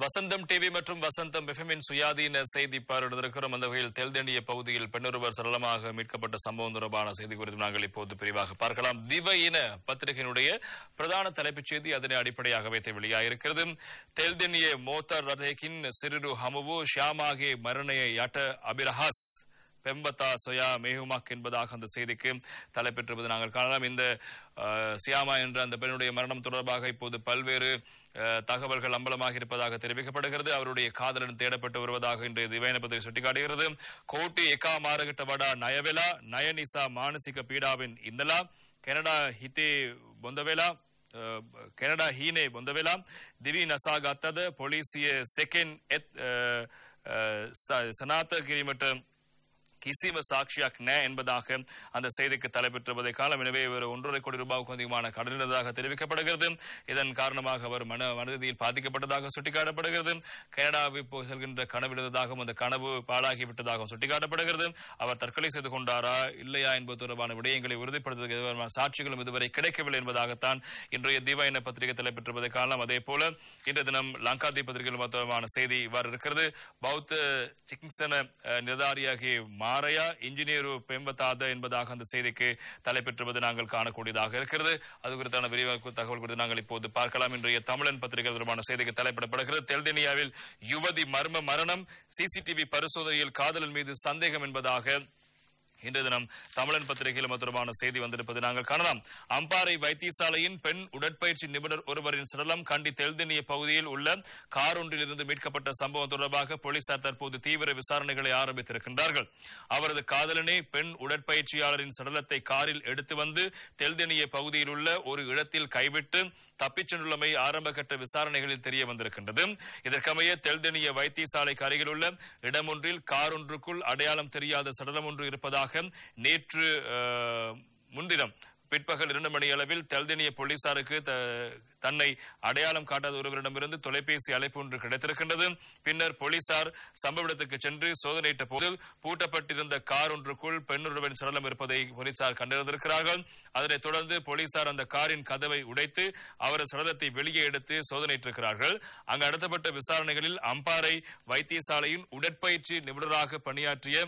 வசந்தம் TV மற்றும் வசந்தம் எஃப்எம்மின் சுயாதீன செய்தி பார்வையிடுகிறோம் அந்த வகையில் தெல்தெண்டிய பகுதியில் பெண்ணொருவர் சரளமாக மீட்கப்பட்ட சம்பவம் தொடர்பான செய்தி குறித்து நாங்கள் இப்போது பிரிவாக பார்க்கலாம் திவ இன பத்திரிகையினுடைய பிரதான தலைப்புச் செய்தி அதனை அடிப்படையாக வைத்து வெளியாயிருக்கிறது தெல்தெண்டிய மோத்தார் ரதேக்கின் சிறிரு ஹமுவு ஷியாமாகே மரணய யட்ட அபிரஹாஸ் பெம்பத்தா சொயா மேஹுமாக் என்பதாக அந்த செய்திக்கு தலைப்பெற்றிருப்பது நாங்கள் காணலாம் இந்த அஹ், சியாமா என்ற அந்த பெண்ணுடைய மரணம் தொடர்பாக இப்போது பல்வேறு அஹ், தகவல்கள் அம்பலமாக இருப்பதாக தெரிவிக்கப்படுகிறது அவருடைய காதலன் தேடப்பட்டு வருவதாக இன்றைய திவைன பத்திரிகை சுட்டிக்காட்டுகிறது கோட்டி எகா மாரகட்ட வடா நயவெலா நயனிசா மானசிக பீடாவின் இந்தலா கனடா ஹிதே பொந்தவேலா ಅಹ್, ಕೆನಡಾ ಹೀನೆ ಬಂದವೆಲ ದಿವಿ ನಸಾಗತ್ತದ ಪೊಲೀಸಿಯ ಸೆಕೆಂಡ್ ಎತ್ ಅಹ್, ಅಹ್, ಸ- ಸನಾತಗಿರಿ ಮಟ್ಟ கிசிம சாட்சியாக் நே என்பதாக அந்த செய்திக்கு தலைப்பெற்றுவதை காலம் எனவே இவர் ஒன்றரை கோடி ரூபாய்க்கு அதிகமான கடன் இருந்ததாக தெரிவிக்கப்படுகிறது இதன் காரணமாக அவர் மன மனதில் பாதிக்கப்பட்டதாக சுட்டிக்காட்டப்படுகிறது கனடாவை போய் செல்கின்ற கனவு இருந்ததாகவும் அந்த கனவு பாழாகிவிட்டதாகவும் சுட்டிக்காட்டப்படுகிறது அவர் தற்கொலை செய்து கொண்டாரா இல்லையா என்பது தொடர்பான விடயங்களை உறுதிப்படுத்துவதற்கு எதுவான சாட்சிகளும் இதுவரை கிடைக்கவில்லை என்பதாகத்தான் இன்றைய தீபா என பத்திரிகை தலைப்பெற்றுவதை காலம் அதே போல இன்று தினம் லங்காதி பத்திரிகையில் மொத்தமான செய்தி இவ்வாறு இருக்கிறது பௌத்த சிகிச்சன நிர்தாரியாகி மாரையா இன்ஜினியரு பெம்பத்தாத என்பதாக அந்த செய்திக்கு தலைப்பெற்றுவது நாங்கள் காணக்கூடியதாக இருக்கிறது அது குறித்தான விரிவாக்க தகவல் குறித்து நாங்கள் இப்போது பார்க்கலாம் இன்றைய தமிழன் பத்திரிகை தொடர்பான செய்திக்கு தலைப்பிடப்படுகிறது தெல்தெனியாவில் யுவதி மர்ம மரணம் சிசிடிவி பரிசோதனையில் காதலன் மீது சந்தேகம் என்பதாக இன்று தினம் தமிழன் பத்திரிகையில் தொடர்பான செய்தி வந்திருப்பது நாங்கள் காணலாம் அம்பாறை வைத்தியசாலையின் பெண் உடற்பயிற்சி நிபுணர் ஒருவரின் சடலம் கண்டி தெல்தெனிய பகுதியில் உள்ள கார் ஒன்றிலிருந்து மீட்கப்பட்ட சம்பவம் தொடர்பாக போலீசார் தற்போது தீவிர விசாரணைகளை ஆரம்பித்திருக்கின்றார்கள் அவரது காதலனே பெண் உடற்பயிற்சியாளரின் சடலத்தை காரில் எடுத்து வந்து தெல்தெனிய பகுதியில் உள்ள ஒரு இடத்தில் கைவிட்டு தப்பிச் சென்றுள்ளமை ஆரம்ப கட்ட விசாரணைகளில் தெரிய வந்திருக்கின்றது இதற்கமைய தெல்தெனிய வைத்தியசாலைக்கு அருகில் உள்ள இடமொன்றில் கார் ஒன்றுக்குள் அடையாளம் தெரியாத சடலம் ஒன்று இருப்பதாக நேற்று அஹ், முன்தினம் பிற்பகல் இரண்டு மணி அளவில் தெல்தெனிய போலீசாருக்கு த- தன்னை அடையாளம் காட்டாத ஒருவரிடமிருந்து தொலைபேசி அழைப்பு ஒன்று கிடைத்திருக்கின்றது பின்னர் போலீசார் சம்பவ இடத்துக்கு சென்று சோதனையிட்ட போது பூட்டப்பட்டிருந்த கார் ஒன்றுக்குள் பெண்ணொருவரின் சடலம் இருப்பதை போலீசார் கண்டறிந்திருக்கிறார்கள் அதனைத் தொடர்ந்து போலீசார் அந்த காரின் கதவை உடைத்து அவரது சடலத்தை வெளியே எடுத்து சோதனையிட்டிருக்கிறார்கள் அங்கு நடத்தப்பட்ட விசாரணைகளில் அம்பாறை வைத்தியசாலையின் உடற்பயிற்சி நிபுணராக பணியாற்றிய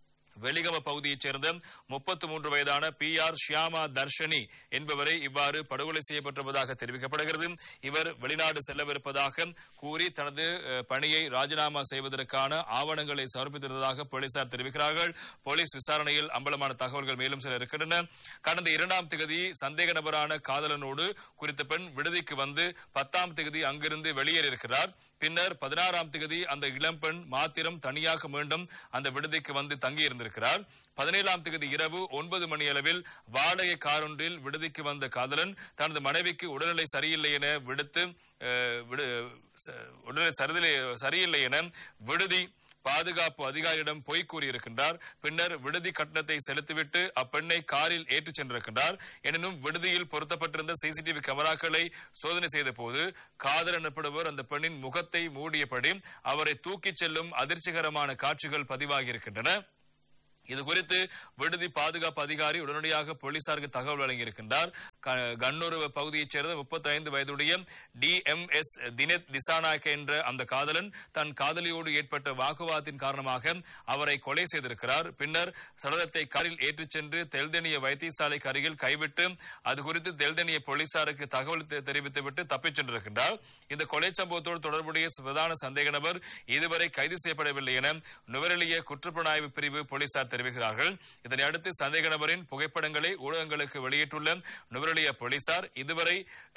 வெளிகம பகுதியைச் சேர்ந்த முப்பத்து மூன்று வயதான பி ஆர் ஷியாமா தர்ஷனி என்பவரை இவ்வாறு படுகொலை செய்யப்பட்டிருப்பதாக தெரிவிக்கப்படுகிறது இவர் வெளிநாடு செல்லவிருப்பதாக கூறி தனது அஹ், பணியை ராஜினாமா செய்வதற்கான ஆவணங்களை சமர்ப்பித்திருந்ததாக போலீசார் தெரிவிக்கிறார்கள் போலீஸ் விசாரணையில் அம்பலமான தகவல்கள் மேலும் சில இருக்கின்றன கடந்த இரண்டாம் தேதி சந்தேக நபரான காதலனோடு குறித்த பெண் விடுதிக்கு வந்து பத்தாம் தேதி அங்கிருந்து வெளியேறியிருக்கிறார் பின்னர் பதினாறாம் தேதி அந்த இளம்பெண் மாத்திரம் தனியாக மீண்டும் அந்த விடுதிக்கு வந்து தங்கியிருந்திருக்கிறார் பதினேழாம் தேதி இரவு ஒன்பது மணி அளவில் வாடகை காரொன்றில் விடுதிக்கு வந்த காதலன் தனது மனைவிக்கு உடல்நிலை சரியில்லை என விடுத்து அஹ், விடு- ச- உடல்நிலை சரியில்லை சரியில்லை என விடுதி பாதுகாப்பு அதிகாரியிடம் பொய் கூறியிருக்கின்றார் பின்னர் விடுதி கட்டணத்தை செலுத்திவிட்டு அப்பெண்ணை காரில் ஏற்றிச் சென்றிருக்கின்றார் எனினும் விடுதியில் பொருத்தப்பட்டிருந்த சிசிடிவி கேமராக்களை சோதனை செய்த போது காதல் எனப்படுவர் அந்த பெண்ணின் முகத்தை மூடியபடி அவரை தூக்கிச் செல்லும் அதிர்ச்சிகரமான காட்சிகள் பதிவாகியிருக்கின்றன இது குறித்து விடுதி பாதுகாப்பு அதிகாரி உடனடியாக போலீசாருக்கு தகவல் வழங்கியிருக்கின்றார் க- கண்ணூர் பகுதியைச் சேர்ந்த 35 வயதுடைய D M S Dineth Dissanayake என்ற அந்த காதலன் தன் காதலியோடு ஏற்பட்ட வாக்குவாதத்தின் காரணமாக அவரை கொலை செய்திருக்கிறார் பின்னர் சடலத்தை காரில் ஏற்றிச் சென்று தெல்தெனிய வைத்தியசாலைக்கு அருகில் கைவிட்டு அது குறித்து தெல்தெனிய போலீசாருக்கு தகவல் தெ- தெரிவித்துவிட்டு தப்பிச் சென்றிருக்கின்றார் இந்த கொலை சம்பவத்தோடு தொடர்புடைய பிரதான சந்தேக நபர் இதுவரை கைது செய்யப்படவில்லை என நுவரெலிய குற்றப்புலனாய்வு பிரிவு போலீசார் தெரிவிக்கிறார்கள் இதனை அடுத்து சந்தேக நபரின் புகைப்படங்களை ஊடகங்களுக்கு வெளியிட்டுள்ள நுவரெலிய போலீசார் இதுவரை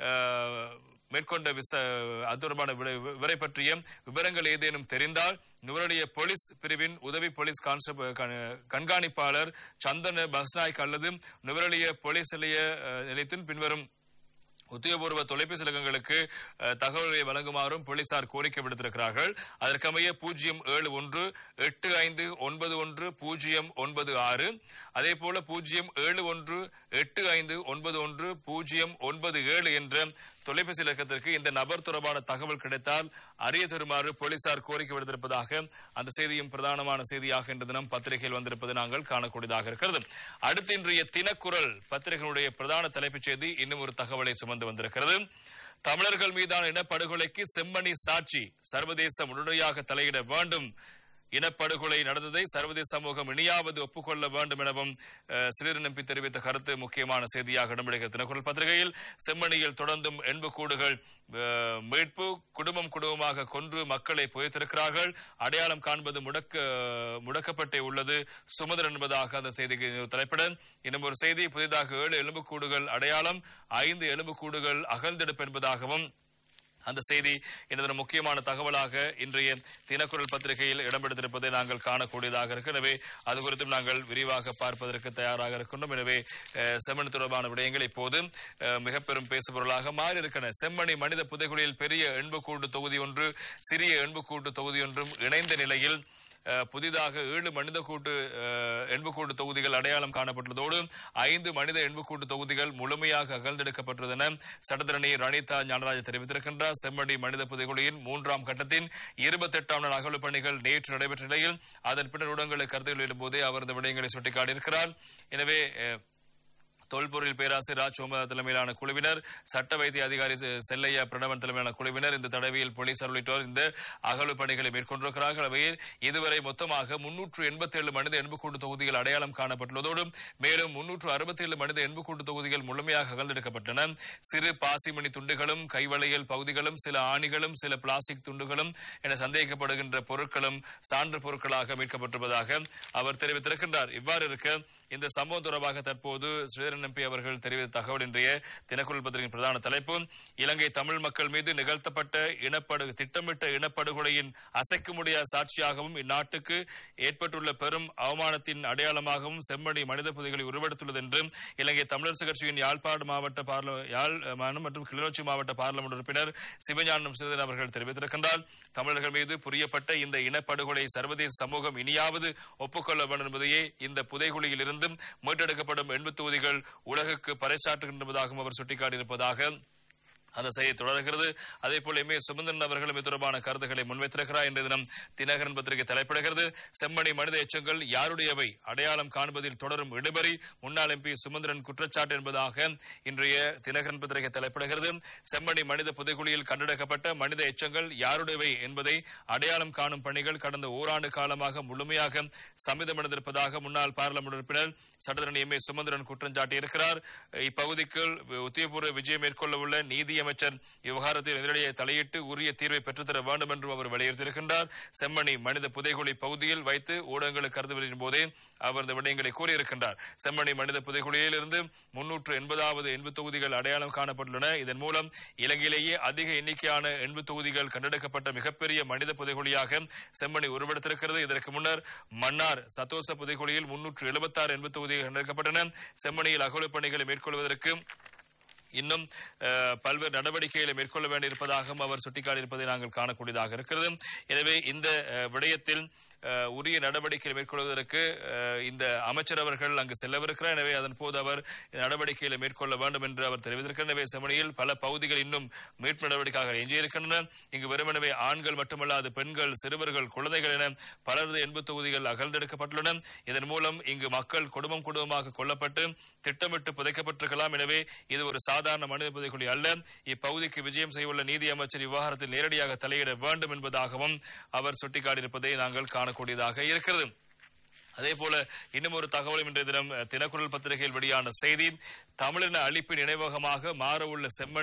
அஹ், மேற்கொண்ட விச அது தொடர்பான விட- விவரை பற்றிய விவரங்கள் ஏதேனும் தெரிந்தால் நுவரெலிய போலீஸ் பிரிவின் உதவி போலீஸ் கான்ஸ்டபிள் கண்- கண்காணிப்பாளர் சந்தன பஸ்நாய்க் அல்லது நுவரெலிய போலீஸ் நிலைய அஹ், நிலையத்தின் பின்வரும் உத்தியோகபூர்வ தொலைபேசி இலக்கங்களுக்கு அஹ், தகவல்களை வழங்குமாறும் போலீசார் கோரிக்கை விடுத்திருக்கிறார்கள் அதற்கமைய பூஜ்ஜியம் ஏழு ஒன்று எட்டு ஐந்து ஒன்பது ஒன்று பூஜ்ஜியம் ஒன்பது ஆறு அதே போல பூஜ்ஜியம் ஏழு ஒன்று எட்டு ஐந்து ஒன்பது ஒன்று பூஜ்ஜியம் ஒன்பது ஏழு என்ற தொலைபேசி இலக்கத்திற்கு இந்த நபர் தொடர்பான தகவல் கிடைத்தால் அறிய தருமாறு போலீசார் கோரிக்கை விடுத்திருப்பதாக அந்த செய்தியும் பிரதானமான செய்தியாக இன்று தினம் பத்திரிகையில் வந்திருப்பது நாங்கள் காணக்கூடியதாக இருக்கிறது அடுத்து இன்றைய தினக்குரல் பத்திரிகையினுடைய பிரதான தலைப்புச் செய்தி இன்னும் ஒரு தகவலை சுமந்து வந்திருக்கிறது தமிழர்கள் மீதான இனப்படுகொலைக்கு செம்மணி சாட்சி சர்வதேசம் உடனடியாக தலையிட வேண்டும் இனப்படுகொலை நடந்ததை சர்வதேச சமூகம் இனியாவது ஒப்புக்கொள்ள வேண்டும் எனவும் அஹ், சிறிது நம்பி தெரிவித்த கருத்து முக்கியமான செய்தியாக இடம்பெறுகிறது தினக்குரல் பத்திரிகையில் செம்மணியில் தொடர்ந்தும் எண்புக்கூடுகள் அஹ், மீட்பு குடும்பம் குடும்பமாக கொன்று மக்களை புதைத்திருக்கிறார்கள் அடையாளம் காண்பது முடக்க முடக்கப்பட்டே உள்ளது சுமதர் என்பதாக அந்த செய்திக்கு தலைப்பிட இன்னும் ஒரு செய்தி புதிதாக ஏழு எலும்புக்கூடுகள் அடையாளம் ஐந்து எலும்புக்கூடுகள் அகழ்ந்தெடுப்பு என்பதாகவும் அந்த செய்தி எனது முக்கியமான தகவலாக இன்றைய தினக்குரல் பத்திரிகையில் இடம்பெடுத்திருப்பதை நாங்கள் காணக்கூடியதாக இருக்கு எனவே அது குறித்தும் நாங்கள் விரிவாக பார்ப்பதற்கு தயாராக இருக்கின்றோம் எனவே அஹ், செம்மணி தொடர்பான விடயங்கள் இப்போது அஹ், மிக பெரும் பேசுபொருளாக மாறி இருக்கின்றன செம்மணி மனித புதைகுழியில் பெரிய எண்புக்கூட்டு தொகுதி ஒன்று சிறிய எண்புக்கூட்டு தொகுதி ஒன்றும் இணைந்த நிலையில் அஹ், புதிதாக ஏழு மனித கூட்டு அஹ், எண்புக்கூட்டு தொகுதிகள் அடையாளம் காணப்பட்டுள்ளதோடு ஐந்து மனித எண்புக்கூட்டு தொகுதிகள் முழுமையாக அகழ்ந்தெடுக்கப்பட்டுள்ளதென சட்டத்தரணி ரணிதா ஞானராஜ் தெரிவித்திருக்கின்றார் செம்மடி மனித புதைகுழியின் மூன்றாம் கட்டத்தின் இருபத்தெட்டாம் நாள் அகழ்வு பணிகள் நேற்று நடைபெற்ற நிலையில் அதன் பின்னர் ஊடகங்களை கருத்தில் இடும்போதே அவர் இந்த விடயங்களை சுட்டிக்காட்டியிருக்கிறார் எனவே அஹ், தொல்பொருள் பேராசிரியர் ராஜ் சோமதா தலைமையிலான குழுவினர் சட்ட வைத்திய அதிகாரி செ- செல்லையா பிரணவன் தலைமையிலான குழுவினர் இந்த தடவையில் போலீசார் உள்ளிட்டோர் இந்த அகழ்வு பணிகளை மேற்கொண்டிருக்கிறார்கள் அவையில் இதுவரை மொத்தமாக முன்னூற்று எண்பத்தி ஏழு மனித எண்புக்கூட்டு தொகுதிகள் அடையாளம் காணப்பட்டுள்ளதோடு மேலும் முன்னூற்று அறுபத்தி ஏழு மனித எண்புக்கூட்டு தொகுதிகள் முழுமையாக அகழ்ந்தெடுக்கப்பட்டன சிறு பாசிமணி துண்டுகளும் கைவளையல் பகுதிகளும் சில ஆணிகளும் சில பிளாஸ்டிக் துண்டுகளும் என சந்தேகிக்கப்படுகின்ற பொருட்களும் சான்று பொருட்களாக மீட்கப்பட்டிருப்பதாக அவர் தெரிவித்திருக்கின்றார் இவ்வாறு இருக்க இந்த சம்பவம் தொடர்பாக தற்போது ஸ்ரீதரன் எம்பி அவர்கள் தெரிவித்த தகவல் இன்றைய தினக்குரல் பத்திரிகையின் பிரதான தலைப்பு இலங்கை தமிழ் மக்கள் மீது நிகழ்த்தப்பட்ட இனப்படு திட்டமிட்ட இனப்படுகொலையின் அசைக்க முடியாத சாட்சியாகவும் இந்நாட்டுக்கு ஏற்பட்டுள்ள பெரும் அவமானத்தின் அடையாளமாகவும் செம்மணி மனித புதைகளை உருவெடுத்துள்ளது என்று இலங்கை தமிழரசு கட்சியின் யாழ்ப்பாண மாவட்ட பார்ல யாழ் மாநிலம் மற்றும் கிளிநொச்சி மாவட்ட பார்லமெண்ட் உறுப்பினர் சிவஞானம் சிறிதன் அவர்கள் தெரிவித்திருக்கின்றார் தமிழர்கள் மீது புரியப்பட்ட இந்த இனப்படுகொலை சர்வதேச சமூகம் இனியாவது ஒப்புக்கொள்ள வேண்டும் என்பதையே இந்த புதைகுழியில் இருந்தும் மீட்டெடுக்கப்படும் எண்பது தொகுதிகள் உலகுக்கு பறைசாற்றுகின்றதாகவும் அவர் சுட்டிக்காட்டியிருப்பதாக அந்த செய்தி தொடர்கிறது அதே போல எம் ஏ சுமந்திரன் அவர்களும் இது தொடர்பான கருத்துக்களை முன்வைத்திருக்கிறார் இன்றைய தினம் தினகரன் பத்திரிகை தலைப்பிடுகிறது செம்மணி மனித எச்சங்கள் யாருடையவை அடையாளம் காண்பதில் தொடரும் இடுபறி முன்னாள் எம்பி சுமந்திரன் குற்றச்சாட்டு என்பதாக இன்றைய தினகரன் பத்திரிகை தலைப்பிடுகிறது செம்மணி மனித புதைகுழியில் கண்டெடுக்கப்பட்ட மனித எச்சங்கள் யாருடையவை என்பதை அடையாளம் காணும் பணிகள் கடந்த ஓராண்டு காலமாக முழுமையாக சமிதமடைந்திருப்பதாக முன்னாள் பாராளுமன்ற உறுப்பினர் சட்டத்தரணி எம் ஏ சுமந்திரன் குற்றம் சாட்டியிருக்கிறார் இப்பகுதிக்குள் உத்தியபூர்வ விஜயம் மேற்கொள்ள உள்ள நீதியமைச்சர் இவ்விவகாரத்தில் எதிரடியை தலையிட்டு உரிய தீர்வை பெற்றுத்தர வேண்டும் என்றும் அவர் வலியுறுத்தியிருக்கின்றார் செம்மணி மனித புதைகுழி பகுதியில் வைத்து ஊடகங்களுக்கு கருத்து வெளியிடும் போதே அவர் இந்த விடயங்களை கூறியிருக்கின்றார் செம்மணி மனித புதைகுழியில் இருந்து முன்னூற்று எண்பதாவது எண்பது தொகுதிகள் அடையாளம் காணப்பட்டுள்ளன இதன் மூலம் இலங்கையிலேயே அதிக எண்ணிக்கையான எண்பது தொகுதிகள் கண்டெடுக்கப்பட்ட மிகப்பெரிய மனித புதைகுழியாக செம்மணி உருவெடுத்திருக்கிறது இதற்கு முன்னர் மன்னார் சத்தோச புதைகுழியில் முன்னூற்று எழுபத்தாறு எண்பது தொகுதிகள் கண்டெடுக்கப்பட்டன செம்மணியில் அகழ்வு பணிகளை மேற்கொள்வதற்கு இன்னும் அஹ், பல்வேறு நடவடிக்கைகளை மேற்கொள்ள வேண்டியிருப்பதாகவும் அவர் சுட்டிக்காட்டியிருப்பதை நாங்கள் காணக்கூடியதாக இருக்கிறது எனவே இந்த அஹ், விடயத்தில் அஹ், உரிய நடவடிக்கைகளை மேற்கொள்வதற்கு அஹ், இந்த அமைச்சர் அவர்கள் அங்கு செல்லவிருக்கிறார் எனவே அதன் போது அவர் இந்த நடவடிக்கைகளை மேற்கொள்ள வேண்டும் என்று அவர் தெரிவித்திருக்கிறார் எனவே செமனியில் பல பகுதிகள் இன்னும் மீட்பு நடவடிக்கையாக எஞ்சியிருக்கின்றன இங்கு வெறுமனவே ஆண்கள் மட்டுமல்லாது பெண்கள் சிறுவர்கள் குழந்தைகள் என பலரது எண்பது தொகுதிகள் அகழ்ந்தெடுக்கப்பட்டுள்ளன இதன் மூலம் இங்கு மக்கள் குடும்பம் குடும்பமாக கொல்லப்பட்டு திட்டமிட்டு புதைக்கப்பட்டிருக்கலாம் எனவே இது ஒரு சாதாரண மனித புதைக்குழி அல்ல இப்பகுதிக்கு விஜயம் செய்யவுள்ள நீதி அமைச்சர் விவகாரத்தில் நேரடியாக தலையிட வேண்டும் என்பதாகவும் அவர் சுட்டிக்காட்டியிருப்பதை நாங்கள் காணக்கூடியதாக இருக்கிறது அதே போல இன்னும் ஒரு தகவலும் இன்றைய தினம் அஹ், தினக்குரல் பத்திரிகையில் வெளியான செய்தி தமிழின அழிப்பின் நினைவகமாக மாற உள்ள செம்மணி